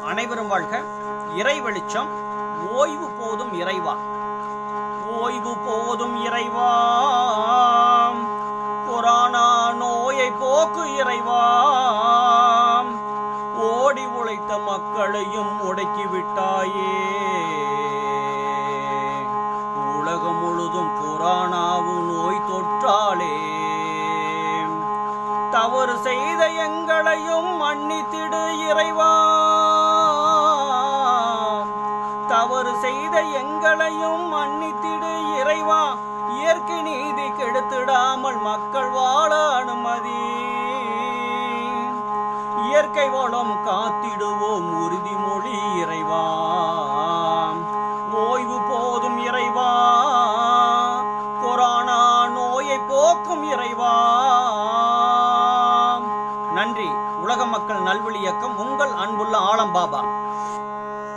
அனைவரும் வாழ்க இறை வெளிச்சம் ஓய்வு போதும் இறைவா ஓய்வு போதும் இறைவா கொரோனா நோயை போக்கு இறைவா ஓடி உழைத்த மக்களையும் முடக்கி விட்டாயே உலகம் முழுதும் கொரோனாவு நோய் தொற்றாலே தவறு செய்த எங்களையும் மன்னித்திடு இறைவா தவறு செய்த எங்களையும் மன்னித்திடு இறைவா இயற்கை நீதி கெடுத்திடாமல் மக்கள் வாழ அனுமதி இயற்கை வளம் காத்திடுவோம் உறுதிமொழி இறைவா ஓய்வு போதும் இறைவா கொரோனா நோயை போக்கும் இறைவா நன்றி உலக மக்கள் நல்வழி இயக்கம் உங்கள் அன்புள்ள ஆலம் பாபா